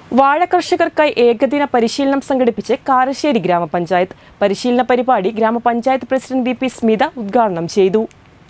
വാഴ കർഷകർക്കായി ഏകദിന പരിശീലനം സംഘടിപ്പിച്ച് കാരശ്ശേരി ഗ്രാമപഞ്ചായത്ത് പരിശീലന പരിപാടി ഗ്രാമപഞ്ചായത്ത് പ്രസിഡന്റ് വി പി സ്മിത ഉദ്ഘാടനം ചെയ്തു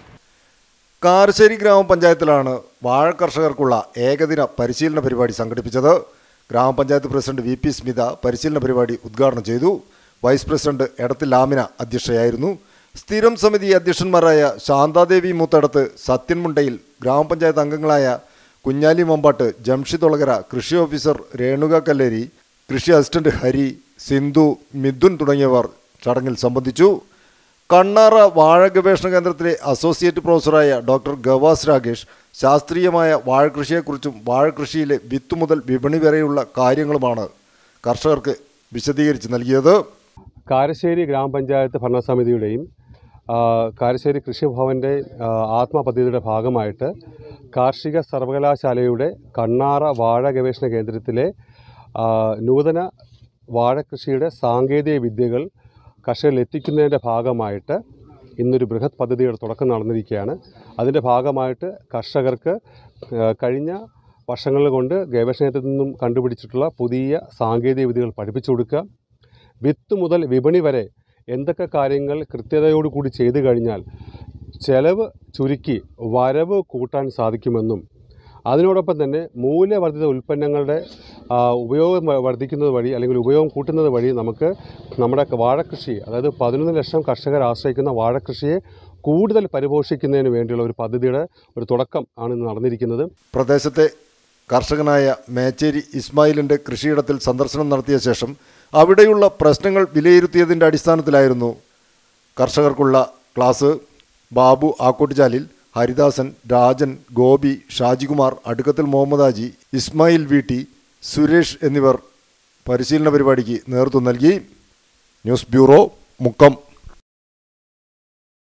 കാരശ്ശേരി ഗ്രാമപഞ്ചായത്തിലാണ് വാഴ കർഷകർക്കുള്ള ഏകദിന പരിശീലന പരിപാടി സംഘടിപ്പിച്ചത് ഗ്രാമപഞ്ചായത്ത് പ്രസിഡന്റ് വി പി സ്മിത പരിശീലന പരിപാടി ഉദ്ഘാടനം ചെയ്തു വൈസ് പ്രസിഡന്റ് എടത്തിൽ ലാമിന അധ്യക്ഷയായിരുന്നു സ്ഥിരം സമിതി അധ്യക്ഷന്മാരായ ശാന്താദേവി മൂത്തടത്ത് സത്യൻ മുണ്ടയിൽ ഗ്രാമപഞ്ചായത്ത് അംഗങ്ങളായ കുഞ്ഞാലി മമ്പാട്ട് ജംഷിദ് ഒളകര കൃഷി ഓഫീസർ രേണുക കല്ലേരി കൃഷി അസിസ്റ്റന്റ് ഹരി സിന്ധു മിഥുൻ തുടങ്ങിയവർ ചടങ്ങിൽ സംബന്ധിച്ചു കണ്ണാറ വാഴ ഗവേഷണ കേന്ദ്രത്തിലെ അസോസിയേറ്റ് പ്രൊഫസറായ ഡോക്ടർ ഗവാസ് രാകേഷ് ശാസ്ത്രീയമായ വാഴകൃഷിയെക്കുറിച്ചും വാഴകൃഷിയിലെ വിത്ത് മുതൽ വിപണി വരെയുള്ള കാര്യങ്ങളുമാണ് കർഷകർക്ക് വിശദീകരിച്ച് നൽകിയത് കാരശ്ശേരി ഗ്രാമപഞ്ചായത്ത് ഭരണസമിതിയുടെയും ആ, കാരശ്ശേരി കൃഷിഭവൻ്റെ ആ, ആത്മ പദ്ധതിയുടെ ഭാഗമായിട്ട് കാർഷിക സർവകലാശാലയുടെ കണ്ണാറ വാഴ ഗവേഷണ കേന്ദ്രത്തിലെ ആ, നൂതന വാഴകൃഷിയുടെ സാങ്കേതിക വിദ്യകൾ കർഷകരിൽ എത്തിക്കുന്നതിൻ്റെ ഭാഗമായിട്ട് ഇന്നൊരു ബൃഹത് പദ്ധതിയുടെ തുടക്കം നടന്നിരിക്കുകയാണ് അതിൻ്റെ ഭാഗമായിട്ട് കർഷകർക്ക് ആ, കഴിഞ്ഞ വർഷങ്ങൾ കൊണ്ട് ഗവേഷണത്തിൽ നിന്നും കണ്ടുപിടിച്ചിട്ടുള്ള പുതിയ സാങ്കേതിക വിദ്യകൾ പഠിപ്പിച്ചു കൊടുക്കുക വിത്ത് മുതൽ വിപണി വരെ എന്തൊക്കെ കാര്യങ്ങൾ കൃത്യതയോടുകൂടി ചെയ്തു കഴിഞ്ഞാൽ ചെലവ് ചുരുക്കി വരവ് കൂട്ടാൻ സാധിക്കുമെന്നും അതിനോടൊപ്പം തന്നെ മൂല്യവർദ്ധിത ഉൽപ്പന്നങ്ങളുടെ ആ, ഉപയോഗം വ- വർദ്ധിക്കുന്നത് വഴി അല്ലെങ്കിൽ ഉപയോഗം കൂട്ടുന്നത് വഴി നമുക്ക് നമ്മുടെ വാഴക്കൃഷി അതായത് പതിനൊന്ന് ലക്ഷം കർഷകർ ആശ്രയിക്കുന്ന വാഴക്കൃഷിയെ കൂടുതൽ പരിപോഷിക്കുന്നതിന് വേണ്ടിയുള്ള ഒരു പദ്ധതിയുടെ ഒരു തുടക്കം ആണ് ഇന്ന് നടന്നിരിക്കുന്നത് പ്രദേശത്തെ കർഷകനായ മേച്ചേരി ഇസ്മായിലിൻ്റെ കൃഷിയിടത്തിൽ സന്ദർശനം നടത്തിയ ശേഷം അവിടെയുള്ള പ്രശ്നങ്ങൾ വിലയിരുത്തിയതിൻ്റെ അടിസ്ഥാനത്തിലായിരുന്നു കർഷകർക്കുള്ള class Babu Akkottuchalil Haridasan Rajan Gopi Shajikumar Adukkathil Muhammad Haji Ismail V T Suresh എന്നിവർ പരിശീലന പരിപാടിക്ക് നേതൃത്വം നൽകി ന്യൂസ് ബ്യൂറോ മുക്കം